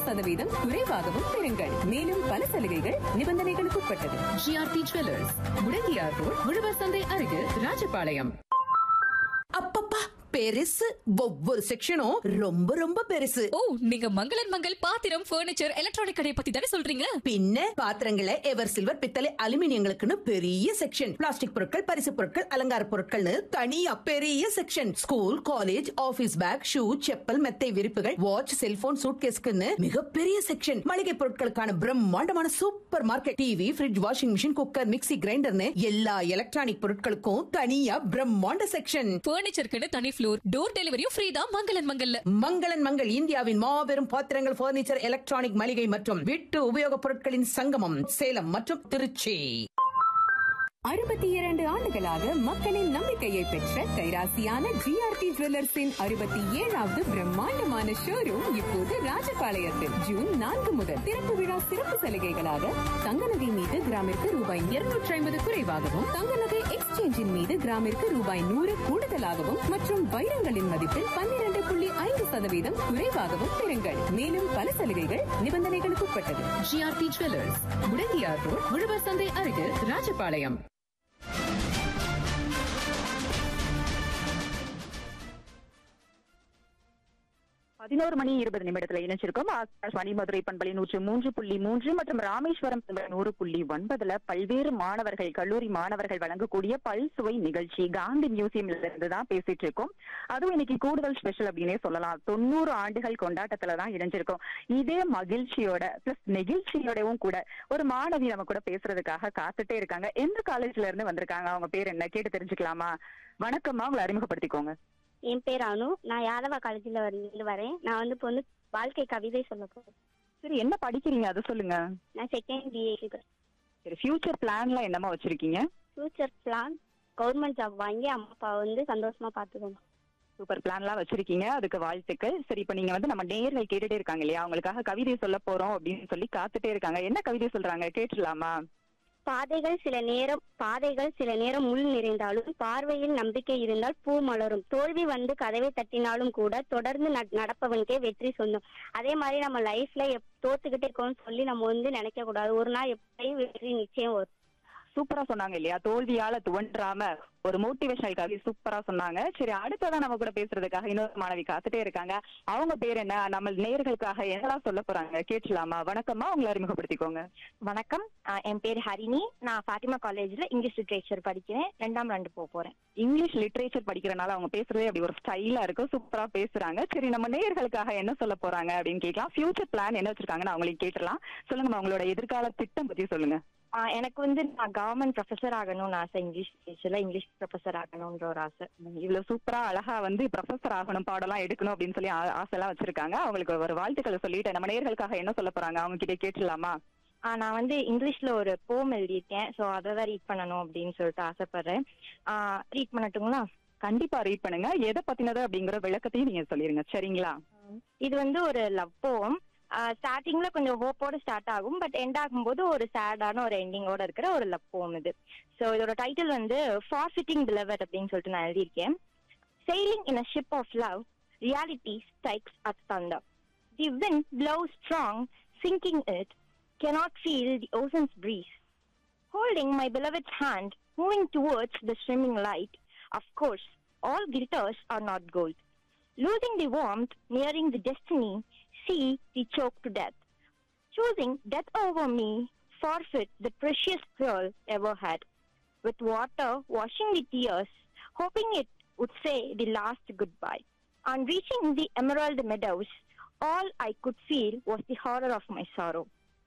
சதவீதம் குறைவாகவும் பெறுங்கள் மேலும் பல சலுகைகள் நிபந்தனைகளுக்கு உட்பட்டது ஜிஆர்டி ஜுவல்லர்ஸ் முடங்கியார் ரோட் உழவர் சந்தை அருகில் ராஜபாளையம் அப்பப்பா பெருசு ஒவ்வொரு செக்ஷனும் ரொம்ப ரொம்ப பெருசு ஓ நீங்க மங்களன் மங்கள் பாத்திரம் பர்னிச்சர் எலக்ட்ரானிக் கடை பத்தி தானே சொல்றீங்க பின்ன பாத்திரங்களை எவர் சில்வர் பித்தளை அலுமினியங்களுக்குன்னு பெரிய செக்ஷன் பிளாஸ்டிக் பொருட்கள் பரிசு பொருட்கள் அலங்கார பொருட்கள்னு தனியா பெரிய section school college office bag shoe chappal மெத்தை விரிப்புகள் வாட்ச் செல்போன் சூட்கேஸ்க்குன்னு மிகப்பெரிய செக்ஷன் மளிகை பொருட்களுக்கான பிரம்மாண்டமான supermarket TV fridge washing machine cooker mixie கிரைண்டர்னு எல்லா எலக்ட்ரானிக் பொருட்களுக்கும் தனியா பிரம்மாண்ட செக்ஷன் பர்னிச்சருக்குன்னு தனி ஃப்ளோர் டோர் டெலிவரியும் ஃப்ரீ தான் மங்களன் மங்கல்ல மங்களன் மங்கள் இந்தியாவின் மாபெரும் பாத்திரங்கள் பர்னிச்சர் எலக்ட்ரானிக் மளிகை மற்றும் வீட்டு உபயோகப் பொருட்களின் சங்கமம் சேலம் மற்றும் திருச்சி அறுபத்தி இரண்டு ஆண்டுகளாக மக்களின் நம்பிக்கையை பெற்ற கைராசியான ஜிஆர்டி ஜுவல்லர்ஸின் அறுபத்தி ஏழாவது பிரம்மாண்டமான ஷோரூம் இப்போது ராஜபாளையத்தில் ஜூன் நான்கு முதல் திறப்பு விழா சிறப்பு சலுகைகளாக தங்க நகை மீது கிராமிற்கு ரூபாய் இருநூற்றி ஐம்பது குறைவாகவும் தங்க நகை எக்ஸ்சேஞ்சின் மீது கிராமிற்கு ரூபாய் நூறு கூடுதலாகவும் மற்றும் வைரங்களின் மதிப்பில் பன்னிரண்டு புள்ளி ஐந்து சதவீதம் குறைவாகவும் பெறுங்கள் மேலும் பல சலுகைகள் நிபந்தனைகளுக்கு உட்பட்டது ஜிஆர்டி ஜுவல்லர்ஸ் முடங்கியார் ரோட் உழவர் சந்தை அருகில் ராஜபாளையம் பதினோரு மணி இருபது நிமிடத்துல இணைச்சிருக்கோம் ஆகாஷ்வாணி மதுரை பண்பலை நூற்று மூன்று புள்ளி மூன்று மற்றும் ராமேஸ்வரம் பண்பலை நூறு புள்ளி ஒன்பதுல பல்வேறு மாணவர்கள் கல்லூரி மாணவர்கள் வழங்கக்கூடிய பல்சுவை நிகழ்ச்சி காந்தி மியூசியம்ல இருந்து தான் பேசிட்டு இருக்கோம் அதுவும் இன்னைக்கு கூடுதல் ஸ்பெஷல் அப்படின்னே சொல்லலாம் தொண்ணூறு ஆண்டுகள் கொண்டாட்டத்துல தான் இணைஞ்சிருக்கோம் இதே மகிழ்ச்சியோட பிளஸ் நெகிழ்ச்சியோடவும் கூட ஒரு மாணவி நம்ம கூட பேசுறதுக்காக காத்துட்டே இருக்காங்க எந்த காலேஜ்ல இருந்து வந்திருக்காங்க அவங்க பேர் என்ன கேட்டு தெரிஞ்சுக்கலாமா வணக்கம்மா உங்களை அறிமுகப்படுத்திக்கோங்க என் பேர் அனு நான் யாதவா காலேஜில் இருந்து வரேன் நான் வந்து இப்போ வந்து வாழ்க்கை கவிதை சொல்ல போறேன் சரி என்ன படிக்கிறீங்க அதை சொல்லுங்க நான் செகண்ட் பிஏ சரி ஃபியூச்சர் பிளான்லாம் என்னமா வச்சிருக்கீங்க ஃபியூச்சர் பிளான் கவர்மெண்ட் ஜாப் வாங்கி அம்மா அப்பா வந்து சந்தோஷமா பார்த்துக்கணும் சூப்பர் பிளான்லாம் வச்சிருக்கீங்க அதுக்கு வாழ்த்துக்கள் சரி இப்போ நீங்க வந்து நம்ம நேர்கள் கேட்டுட்டே இருக்காங்க இல்லையா அவங்களுக்காக கவிதை சொல்ல போறோம் அப்படின்னு சொல்லி காத்துட்டே இருக்காங்க என்ன கவிதை சொல்றாங்க கேட்டுடலாமா பாதைகள் சில நேரம் பாதைகள் சில நேரம் முள் நிறைந்தாலும் பார்வையில் நம்பிக்கை இருந்தால் பூ மலரும் தோல்வி வந்து கதவை தட்டினாலும் கூட தொடர்ந்து நட- நடப்பவனுக்கே வெற்றி சொந்தம் அதே மாதிரி நம்ம லைஃப்ல எப் தோத்துக்கிட்டே இருக்கோம்னு சொல்லி நம்ம வந்து நினைக்க கூடாது ஒரு நாள் எப்படியும் வெற்றி நிச்சயம் வரும் சூப்பரா சொன்னாங்க இல்லையா தோல்வியால துவன்றாம ஒரு மோட்டிவேஷனல் கவி சூப்பரா சொன்னாங்க சரி அடுத்ததான் நம்ம கூட பேசுறதுக்காக இன்னொரு மாணவி காத்துட்டே இருக்காங்க அவங்க பேர் என்ன நம்ம நேர்களுக்காக என்னலாம் சொல்ல போறாங்க கேட்கலாமா வணக்கம்மா உங்களை அறிமுகப்படுத்திக்கோங்க வணக்கம் ஆஹ் என் பேர் ஹரிணி நான் ஃபாத்திமா காலேஜ்ல இங்கிலீஷ் லிட்ரேச்சர் படிக்கிறேன் ரெண்டாம் ஆண்டு போக போறேன் இங்கிலீஷ் லிட்ரேச்சர் படிக்கிறனால அவங்க பேசுறதே அப்படி ஒரு ஸ்டைலா இருக்கு சூப்பரா பேசுறாங்க சரி நம்ம நேயர்களுக்காக என்ன சொல்ல போறாங்க அப்படின்னு கேட்கலாம் ஃபியூச்சர் பிளான் என்ன வச்சிருக்காங்கன்னு அவங்களுக்கு கேட்டுலாம் சொல்லுங்க உங்களோட எதிர்கால திட்டம் பத்தி சொல்லுங்க ஆஹ் எனக்கு வந்து நான் கவர்மெண்ட் ப்ரொஃபஸர் ஆகணும்னு ஆசை இங்கிலீஷ் லிட்ரேச்சர்ல இங்கிலீஷ் ப்ரொஃபஸர் ஆகணும்ன்ற ஒரு ஆசை இவ்வளவு சூப்பரா அழகா வந்து ப்ரொஃபசர் ஆகணும் பாடலாம் எடுக்கணும் அப்படின்னு சொல்லி ஆ- ஆசைலாம் வச்சிருக்காங்க அவங்களுக்கு ஒரு வாழ்த்துக்களை சொல்லிட்டு நம்ம நேயர்களுக்காக என்ன சொல்ல போறாங்க அவங்க கிட்ட கேட்டுலாமா ஆஹ் நான் வந்து இங்கிலீஷ்ல ஒரு போம் எழுதியிருக்கேன் ஸோ அதை தான் ரீட் பண்ணணும் அப்படின்னு சொல்லிட்டு ஆசைப்படுறேன் ரீட் பண்ணட்டுங்களா கண்டிப்பா ரீட் பண்ணுங்க எதை பத்தினது அப்படிங்கிற விளக்கத்தையும் நீங்க சொல்லிருங்க சரிங்களா இது வந்து ஒரு லவ் போம் ஸ்டார்டிங்ல கொஞ்சம் ஹோப்போட ஸ்டார்ட் ஆகும் பட் எண்ட் ஆகும்போது ஒரு சேடான ஒரு எண்டிங்கோட இருக்கிற ஒரு லவ் போம் இது ஸோ இதோட டைட்டில் வந்து ஃபார்ஃபிட்டிங் பிலவர் அப்படின்னு சொல்லிட்டு நான் எழுதியிருக்கேன் sailing in a ship of love, reality strikes at thunder. The wind blows strong, sinking it, cannot feel the ocean's breeze. Holding my beloved's hand, moving towards the swimming light, of course, all glitters are not gold. Losing the warmth, nearing the destiny, see the choke to death. Choosing death over me, forfeit the precious pearl ever had. With water washing the tears, hoping it would say the last goodbye. On reaching the emerald meadows, all I could feel was the horror of my sorrow.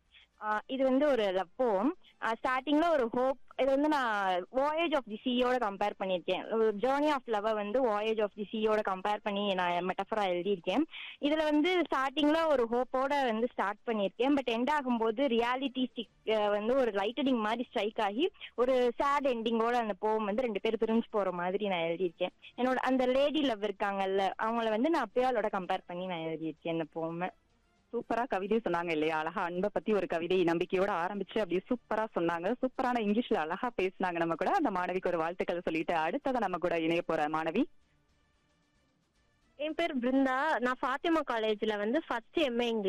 ஆஹ் இது வந்து ஒரு love poem ஸ்டார்டிங்ல ஒரு hope இது வந்து நான் voyage of the சியோட compare பண்ணியிருக்கேன் ஜேர்னி ஆஃப் லவ் வந்து வாயேஜ் ஆஃப் தி சியோட கம்பேர் பண்ணி நான் மெட்டஃபரா எழுதியிருக்கேன் இதுல வந்து ஸ்டார்டிங்ல ஒரு ஹோப்போட வந்து ஸ்டார்ட் பண்ணியிருக்கேன் பட் எண்ட் ஆகும்போது ரியாலிட்டி ஸ்டிக் வந்து ஒரு லைட்டனிங் மாதிரி ஸ்ட்ரைக் ஆகி ஒரு சேட் எண்டிங்கோட அந்த போம் வந்து ரெண்டு பேர் பிரிஞ்சு போற மாதிரி நான் எழுதியிருக்கேன் என்னோட அந்த லேடி லவ் இருக்காங்கல்ல அவங்கள வந்து நான் அப்பயாலோட கம்பேர் பண்ணி நான் எழுதியிருக்கேன் இந்த போமை சூப்பரா கவிதை சொன்னாங்க இல்லையா அழகா அன்பை பத்தி ஒரு கவிதை நம்பிக்கையோட ஆரம்பிச்சு அப்படியே சூப்பரா சொன்னாங்க சூப்பரான இங்கிலீஷ்ல அழகா பேசினாங்க நம்ம கூட அந்த மாணவிக்கு ஒரு வாழ்த்துக்களை சொல்லிட்டு அடுத்ததை நம்ம கூட இணைய போற மாணவி என் பேர் பிருந்தா நான் ஃபாத்திமா காலேஜ்ல வந்து ஃபர்ஸ்ட் எம்ஏ